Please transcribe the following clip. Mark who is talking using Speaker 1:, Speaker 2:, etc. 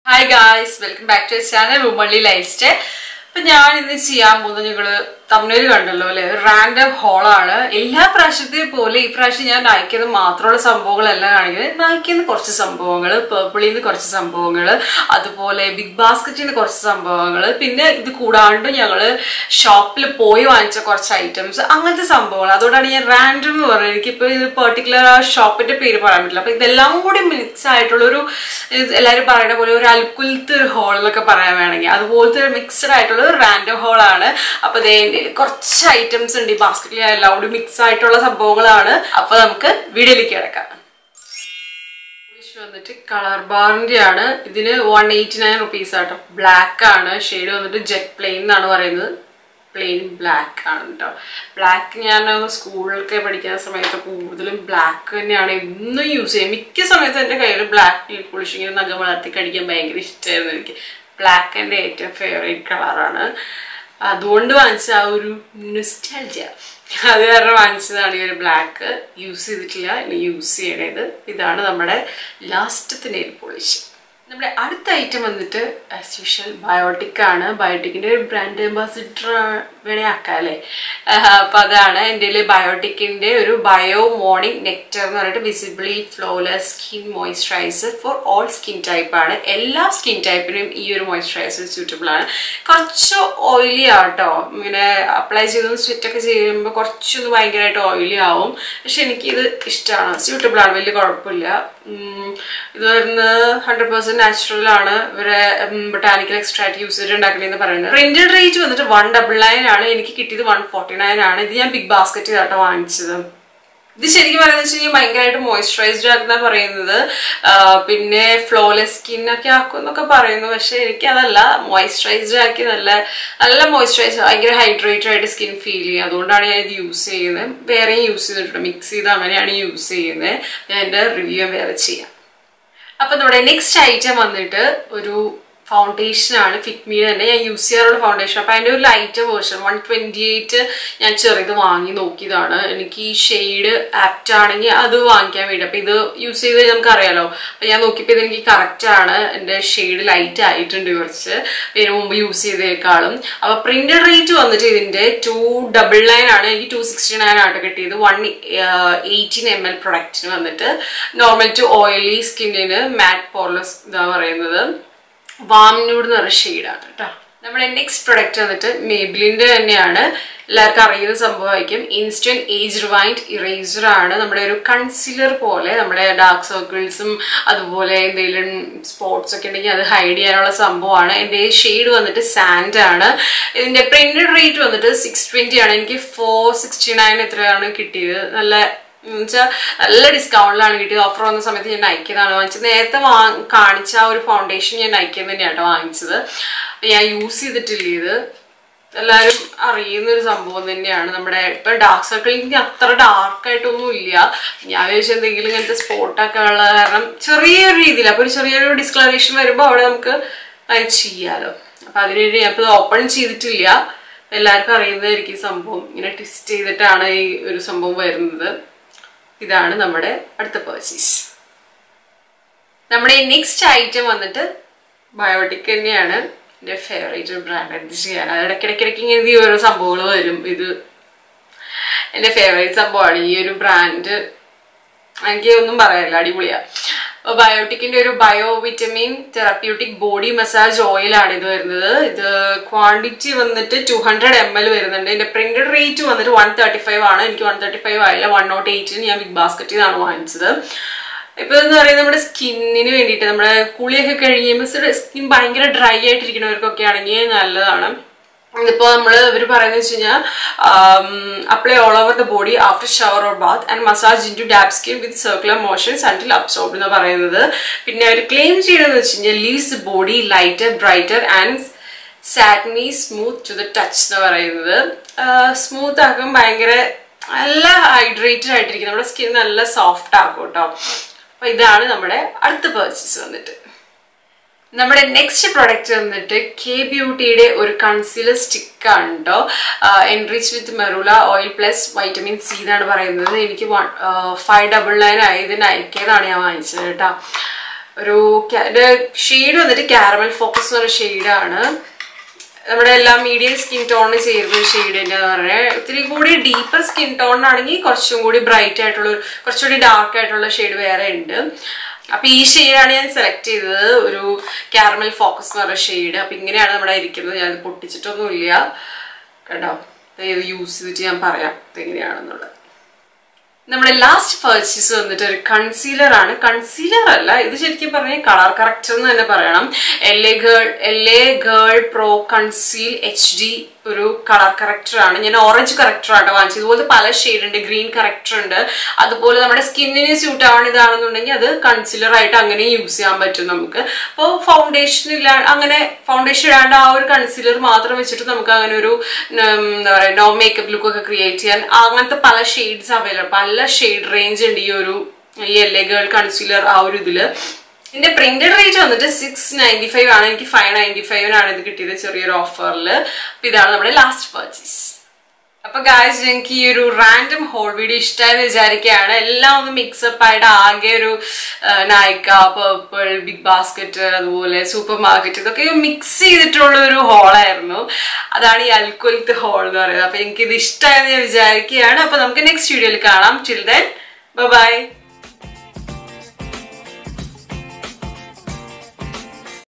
Speaker 1: hi guys welcome back to channel ഉമ്മള്ളി lifestyle അപ്പൊ ഞാൻ ഇന്ന് ചെയ്യാൻ പോകുന്നത് നിങ്ങള് തമിഴിൽ കണ്ടല്ലോ അല്ലെ റാൻഡം ഹോളാണ് എല്ലാ പ്രാവശ്യത്തെയും പോലെ ഈ പ്രാവശ്യം ഞാൻ നയിക്കുന്നത് മാത്രമുള്ള സംഭവങ്ങളല്ല കാണിക്കുന്നത് നയിക്കുന്ന കുറച്ച് സംഭവങ്ങൾ പേർപ്പിളിൽ നിന്ന് കുറച്ച് സംഭവങ്ങൾ അതുപോലെ ബിഗ് ബാസ്ക്കറ്റിൽ നിന്ന് കുറച്ച് സംഭവങ്ങൾ പിന്നെ ഇത് കൂടാണ്ട് ഞങ്ങള് ഷോപ്പിൽ പോയി വാങ്ങിച്ച കുറച്ച് ഐറ്റംസ് അങ്ങനത്തെ സംഭവങ്ങൾ അതുകൊണ്ടാണ് ഞാൻ റാൻഡം എന്ന് പറയുന്നത് എനിക്കിപ്പോൾ ഇത് പെർട്ടിക്കുലർ ആ ഷോപ്പിന്റെ പേര് പറയാൻ പറ്റില്ല അപ്പൊ ഇതെല്ലാം കൂടി മിക്സ് ആയിട്ടുള്ള ഒരു ഇത് എല്ലാവരും പറയുന്ന പോലെ ഒരു അൽക്കുലത്ത് ഹോൾ എന്നൊക്കെ പറയാൻ വേണമെങ്കിൽ അതുപോലത്തെ ഒരു മിക്സ്ഡ് ആയിട്ടുള്ള ഒരു റാൻഡം ഹോളാണ് അപ്പൊ ദേ എൻ്റെ കയ്യില് കുറച്ച് ഐറ്റംസ് ഉണ്ട് ഈ ബാസ്ക്കറ്റിൽ എല്ലാം കൂടി മിക്സ് ആയിട്ടുള്ള സംഭവങ്ങളാണ് അപ്പൊ നമുക്ക് വീഡിയോയിലേക്ക് കിടക്കാം വന്നിട്ട് കളർ ബാറിന്റെ ആണ് ഇതിന് one eighty nine rupees auto black ആണ് ഷെയ്ഡ് വന്നിട്ട് ജെറ്റ് പ്ലെയിൻ എന്നാണ് പറയുന്നത് പ്ലെയിൻ ബ്ലാക്ക് ആണ് കേട്ടോ ബ്ലാക്ക് ഞാൻ സ്കൂളിലൊക്കെ പഠിക്കുന്ന സമയത്ത് കൂടുതലും ബ്ലാക്ക് തന്നെയാണ് എന്നും യൂസ് ചെയ്യും മിക്ക സമയത്തും എൻ്റെ കയ്യിൽ ബ്ലാക്ക് നെയിൽ പോളിഷ് ഇങ്ങനെ നഖം വളർത്തി കടിക്കാൻ ഭയങ്കര ഇഷ്ടമായിരുന്നു എനിക്ക് ബ്ലാക്ക് എൻ്റെ ഏറ്റവും ഫേവറേറ്റ് കളറാണ് അതുകൊണ്ട് വാങ്ങിച്ച ആ ഒരു നുസ്റ്റാൾജിയ അത് കാരണം വാങ്ങിച്ചതാണ് ഈ ഒരു ബ്ലാക്ക് യൂസ് ചെയ്തിട്ടില്ല ഇനി യൂസ് ചെയ്യണത് ഇതാണ് നമ്മുടെ ലാസ്റ്റത്തെ നെയിൽ പോളിഷ് നമ്മുടെ അടുത്ത ഐറ്റം വന്നിട്ട് ആസ് യൂഷ്വൽ ബയോട്ടിക് ആണ് ബയോട്ടിക്കിന്റെ ഒരു ബ്രാൻഡ് അംബാസിഡർ വേണേ ആക്കാം അല്ലേ അപ്പൊ അതാണ് എൻ്റെ കയ്യിൽ ബയോട്ടിക്കിന്റെ ഒരു ബയോ മോർണിംഗ് നെക്ടർ എന്ന് പറഞ്ഞിട്ട് visibly flawless skin moisturiser for all skin type ആണ് എല്ലാ സ്കിൻ ടൈപ്പിനും ഈ ഒരു മോയ്സ്ചറൈസർ സ്യൂട്ടബിൾ ആണ് കുറച്ച് ഓയിലി ആട്ടോ ഇങ്ങനെ അപ്ലൈ ചെയ്ത് സ്വിറ്റ് ഒക്കെ ചെയ്യുമ്പോൾ കുറച്ചൊന്ന് ഭയങ്കരമായിട്ട് ഓയിലി ആവും പക്ഷെ എനിക്കിത് ഇഷ്ടമാണ് സ്യൂട്ടബിൾ ആണ് വലിയ കുഴപ്പമില്ല ഇത് വരുന്നത് ഹൺഡ്രഡ് പെർസെന്റ് നാച്ചുറൽ ആണ് ഇവരെ ബൊട്ടാനിക്കൽ എക്സ്ട്രാക്ട് യൂസ് ചെയ്തിട്ട് ഉണ്ടാക്കണേന്ന് പറയുന്നത് റെന്റഡ് റേറ്റ് വന്നിട്ട് വൺ ഡബിൾ നയൻ ആണ് എനിക്ക് കിട്ടിയത് വൺ ഫോർട്ടി നയൻ ആണ് ഇത് ഞാൻ ബിഗ് ബാസ്ക്കറ്റ് ചെയ്താട്ടോ വാങ്ങിച്ചത് ഇത് ശരിക്കും പറയുന്നത് വെച്ച് കഴിഞ്ഞാൽ ഭയങ്കരമായിട്ട് മോയ്സ്ചറൈസ്ഡ് ആക്കുന്ന പറയുന്നത് പിന്നെ ഫ്ലോലെസ് സ്കിൻ ഒക്കെ ആക്കും എന്നൊക്കെ പറയുന്നു പക്ഷെ എനിക്ക് അതല്ല മോയ്സ്ചറൈസ്ഡ് ആക്കി നല്ല നല്ല മോയ്സ്ചറൈസ് ഭയങ്കര ഹൈഡ്രേറ്റഡ് ആയിട്ട് സ്കിൻ ഫീൽ ചെയ്യും അതുകൊണ്ടാണ് ഞാൻ ഇത് യൂസ് ചെയ്യുന്നത് വേറെയും യൂസ് ചെയ്തിട്ടുണ്ട് മിക്സ് ചെയ്ത് അങ്ങനെയാണ് യൂസ് ചെയ്യുന്നത് ഞാൻ എൻ്റെ റിവ്യൂ വേറെ ചെയ്യാം അപ്പൊ നമ്മുടെ നെക്സ്റ്റ് ഐറ്റം വന്നിട്ട് ഒരു ഫൗണ്ടേഷൻ ആണ് ഫിറ്റ്മിയുടെ തന്നെ ഞാൻ യൂസ് ചെയ്യാറുള്ള ഫൗണ്ടേഷൻ അപ്പൊ അതിന്റെ ഒരു light version one twenty eight ഞാൻ ചെറുത് വാങ്ങി നോക്കിയതാണ് എനിക്ക് ഈ ഷെയ്ഡ് ആപ്റ്റ് ആണെങ്കിൽ അത് വാങ്ങിക്കാൻ വേണ്ടി അപ്പൊ ഇത് യൂസ് ചെയ്ത് നമുക്ക് അറിയാലോ അപ്പൊ ഞാൻ നോക്കിയപ്പോൾ ഇത് എനിക്ക് കറക്റ്റ് ആണ് എന്റെ ഷെയ്ഡ് ലൈറ്റ് ആയിട്ടുണ്ട് കുറച്ച് ഇതിനു മുമ്പ് യൂസ് ചെയ്തേക്കാളും അപ്പൊ പ്രിന്റഡ് റേറ്റ് വന്നിട്ട് ഇതിന്റെ ടു ഡബിൾ നയൻ ആണ് എനിക്ക് ടു സിക്സ്റ്റി നയൻ ആയിട്ട് കിട്ടിയത് വൺ എയ്റ്റീൻ എം എൽ പ്രൊഡക്റ്റിന് വന്നിട്ട് നോർമൽ ടു ഓയിലി സ്കിന്നിന് മാറ്റ് പോർലെസ് ഇതാ പറയുന്നത് വാം ന്യൂഡ് എന്ന് പറഞ്ഞ ഷെയ്ഡാണ് കേട്ടോ നമ്മുടെ നെക്സ്റ്റ് പ്രൊഡക്റ്റ് വന്നിട്ട് മേബിലിന്റെ തന്നെയാണ് എല്ലാവർക്കും അറിയുന്ന സംഭവമായിരിക്കും ഇൻസ്റ്റന്റ് ഏജ് റിവൈൻഡ് ഇറേസർ ആണ് നമ്മുടെ ഒരു കൺസീലർ പോലെ നമ്മുടെ ഡാർക്ക് സർക്കിൾസും അതുപോലെ എന്തെങ്കിലും സ്പോട്സ് ഒക്കെ ഉണ്ടെങ്കിൽ അത് ഹൈഡ് ചെയ്യാനുള്ള സംഭവമാണ് എൻ്റെ ഷെയ്ഡ് വന്നിട്ട് സാൻഡ് ആണ് ഇതിന്റെ പ്രിന്റഡ് റേറ്റ് വന്നിട്ട് സിക്സ് ട്വന്റി ആണ് എനിക്ക് ഫോർ സിക്സ്റ്റി നയൻ എത്രയാണ് കിട്ടിയത് നല്ല എന്നുവെച്ചാൽ നല്ല ഡിസ്കൗണ്ടിലാണ് കിട്ടിയത് ഓഫർ വന്ന സമയത്ത് ഞാൻ നയിക്കുന്നതാണ് വാങ്ങിച്ചത് നേരത്തെ വാ കാണിച്ച ആ ഒരു ഫൗണ്ടേഷൻ ഞാൻ നയിക്കുന്നത് തന്നെയാണ് വാങ്ങിച്ചത് ഞാൻ യൂസ് ചെയ്തിട്ടില്ല ഇത് എല്ലാവരും അറിയുന്ന ഒരു സംഭവം തന്നെയാണ് നമ്മുടെ ഇപ്പൊ ഡാർക്ക് സർക്കിൾ എനിക്ക് അത്ര ഡാർക്ക് ആയിട്ടൊന്നും ഇല്ല ഞാൻ വിചാരിച്ചു എന്തെങ്കിലും ഇങ്ങനത്തെ സ്പോട്ടൊക്കെ ഉള്ള കാരണം ചെറിയൊരു രീതിയിൽ അപ്പൊ ഒരു ചെറിയൊരു ഡിസ്കളറേഷൻ വരുമ്പോൾ അവിടെ നമുക്ക് അത് ചെയ്യാലോ അപ്പൊ അതിനുവേണ്ടി ഞാൻ ഇപ്പൊ ഓപ്പൺ ചെയ്തിട്ടില്ല എല്ലാവർക്കും അറിയുന്നതായിരിക്കും ഈ സംഭവം ഇങ്ങനെ ട്വിസ്റ്റ് ചെയ്തിട്ടാണ് ഈ ഒരു സംഭവം വരുന്നത് ഇതാണ് നമ്മുടെ അടുത്ത പേർച്ചേസ് നമ്മുടെ ഈ നെക്സ്റ്റ് ഐറ്റം വന്നിട്ട് ബയോട്ടിക് തന്നെയാണ് എൻ്റെ ഫേവറേറ്റ് ബ്രാൻഡ് എന്ത് ചെയ്യാൻ അത് ഇടയ്ക്കിടയ്ക്കിടയ്ക്ക് ഇങ്ങനെ ഈ ഓരോ സംഭവങ്ങൾ വരും ഇത് എൻ്റെ ഫേവറേറ്റ് സംഭവമാണ് ഈ ഒരു ബ്രാൻഡ് എനിക്ക് ഒന്നും പറയാനില്ല അടിപൊളിയാ ബയോട്ടിക്കിന്റെ ഒരു bio vitamin therapeutic body massage oil ആണ് ഇത് വരുന്നത് ഇത് ക്വാണ്ടിറ്റി വന്നിട്ട് ടു ഹൺഡ്രഡ് എം എൽ വരുന്നുണ്ട് ഇതിന്റെ പ്രിന്റഡ് റേറ്റ് വന്നിട്ട് വൺ തേർട്ടി ഫൈവ് ആണ് എനിക്ക് വൺ തേർട്ടി ഫൈവ് ആയില്ല വൺ നോട്ട് എയ്റ്റിന് ഞാൻ ബിഗ് ബാസ്ക്കറ്റിൽ നിന്നാണ് വാങ്ങിച്ചത് ഇപ്പൊ എന്ന് പറയുന്നത് നമ്മുടെ സ്കിന്നിന് വേണ്ടിയിട്ട് നമ്മുടെ കുളിയൊക്കെ കഴിയുമ്പോൾ സ്കിൻ ഭയങ്കര ഡ്രൈ ആയിട്ടിരിക്കുന്നവർക്കൊക്കെ ആണെങ്കിൽ നല്ലതാണ് ഇതിപ്പോ നമ്മൾ ഇവർ പറയുന്നത് വെച്ച് കഴിഞ്ഞാൽ apply all over the body after shower or bath and massage in to damp skin with circular motions until absorb എന്ന് പറയുന്നത് പിന്നെ അവർ ക്ലെയിം ചെയ്യണമെന്ന് വെച്ച് കഴിഞ്ഞാൽ leaves body lighter brighter and satiny smooth to the touch എന്ന് പറയുന്നത് smooth ആക്കും ഭയങ്കര നല്ല ഹൈഡ്രേറ്റഡ് ആയിട്ടിരിക്കും നമ്മുടെ സ്കിൻ നല്ല സോഫ്റ്റ് ആക്കും കേട്ടോ അപ്പൊ ഇതാണ് നമ്മുടെ അടുത്ത പേർച്ചേസ് വന്നിട്ട് നമ്മുടെ നെക്സ്റ്റ് പ്രൊഡക്റ്റ് വന്നിട്ട് കെ ബ്യൂട്ടിയുടെ ഒരു കൺസീലർ സ്റ്റിക്ക് ആണ് കേട്ടോ enrich with marula oil plus vitamin C എന്നാണ് പറയുന്നത് എനിക്ക് ഫൈവ് ഡബിൾ നയൻ ആയി ഇതിന് അയക്കിയതാണ് ഞാൻ വാങ്ങിച്ചത് കേട്ടോ ഒരു ഷെയ്ഡ് വന്നിട്ട് കാരമൽ ഫോക്കസ് എന്ന് പറഞ്ഞ ഷെയ്ഡാണ് നമ്മുടെ എല്ലാ മീഡിയം സ്കിൻ ടോണിന് ചേരുന്ന ഒരു ഷെയ്ഡ് തന്നെയാന്ന് പറഞ്ഞാൽ ഒത്തിരി കൂടി ഡീപ്പർ സ്കിൻ ടോണിനാണെങ്കിൽ കുറച്ചും കൂടി ബ്രൈറ്റ് ആയിട്ടുള്ള ഒരു- കുറച്ചുകൂടി ഡാർക്ക് ആയിട്ടുള്ള ഷെയ്ഡ് വേറെ ഉണ്ട് അപ്പൊ ഈ ഷെയ്ഡാണ് ഞാൻ സെലക്ട് ചെയ്തത് ഒരു കാരമൽ ഫോക്കസ് എന്ന് പറഞ്ഞ ഷെയ്ഡ് അപ്പൊ ഇങ്ങനെയാണ് നമ്മുടെ ഇരിക്കുന്നത് ഞാൻ പൊട്ടിച്ചിട്ടൊന്നുമില്ല കേട്ടോ ഇത് യൂസ് ചെയ്തിട്ട് ഞാൻ പറയാം ഇത് എങ്ങനെയാണെന്നുള്ളത് നമ്മുടെ ലാസ്റ്റ് പർച്ചേസ് വന്നിട്ട് ഒരു കൺസീലർ ആണ് കൺസീലർ അല്ല ഇത് ശരിക്കും പറഞ്ഞാൽ കളർ കറക്റ്റർ എന്ന് തന്നെ പറയണം L A girl L A girl pro conceal HD ഡി ഒരു കളർ കറക്റ്റർ ആണ് ഞാൻ ഓറഞ്ച് കറക്റ്റർ ആണ് വാങ്ങിച്ചത് ഇതുപോലത്തെ പല ഷെയ്ഡ് ഉണ്ട് ഗ്രീൻ കറക്റ്റർ ഉണ്ട് അതുപോലെ നമ്മുടെ സ്കിന്നിന് സ്യൂട്ട് ആവണ ഇതാണെന്നുണ്ടെങ്കിൽ അത് കൺസീലർ ആയിട്ട് അങ്ങനെ യൂസ് ചെയ്യാൻ പറ്റും നമുക്ക് അപ്പോൾ ഫൗണ്ടേഷൻ ഇല്ല അങ്ങനെ ഫൗണ്ടേഷൻ ഇടാണ്ട് ആ ഒരു കൺസീലർ മാത്രം വെച്ചിട്ട് നമുക്ക് അങ്ങനെ ഒരു ഉം, എന്താ പറയുക നോ മേക്കപ്പ് ലുക്ക് ഒക്കെ ക്രിയേറ്റ് ചെയ്യാൻ അങ്ങനത്തെ പല ഷെയ്ഡ്സ് അവൈലബിൾ പല ഷെയ്ഡ് റേഞ്ച് ഉണ്ട് ഈ ഒരു ഈ എൽ എ ഗേൾ കൺസീലർ ആ ഒരു ഇതില് ഇതിന്റെ പ്രിന്റഡ് റേറ്റ് വന്നിട്ട് സിക്സ് നയൻറ്റി ഫൈവ് ആണ് എനിക്ക് ഫൈവ് നയൻറ്റി ഫൈവിനാണ് ഇത് കിട്ടിയത് ചെറിയൊരു ഓഫറിൽ അപ്പൊ ഇതാണ് നമ്മുടെ ലാസ്റ്റ് പർച്ചേസ് അപ്പൊ ഗായ്സ് ഞങ്ങൾക്ക് ഈ ഒരു റാൻഡം ഹോൾ വീഡിയോ ഇഷ്ടമായെന്ന് വിചാരിക്കുകയാണ് എല്ലാം ഒന്ന് മിക്സപ്പ് ആയിട്ട് ആകെ ഒരു നൈക്ക പേർപ്പിൾ ബിഗ് ബാസ്ക്കറ്റ് അതുപോലെ സൂപ്പർ മാർക്കറ്റ് ഇതൊക്കെ മിക്സ് ചെയ്തിട്ടുള്ള ഒരു ഹോളായിരുന്നു അതാണ് ഈ അൽക്കൊലത്ത് ഹോൾ എന്ന് പറയുന്നത് അപ്പൊ എനിക്ക് ഇത് ഇഷ്ടമായെന്ന് ഞാൻ വിചാരിക്കുകയാണ് അപ്പൊ നമുക്ക് നെക്സ്റ്റ് വീഡിയോയിൽ കാണാം ചിൽ ദെൻ ബൈ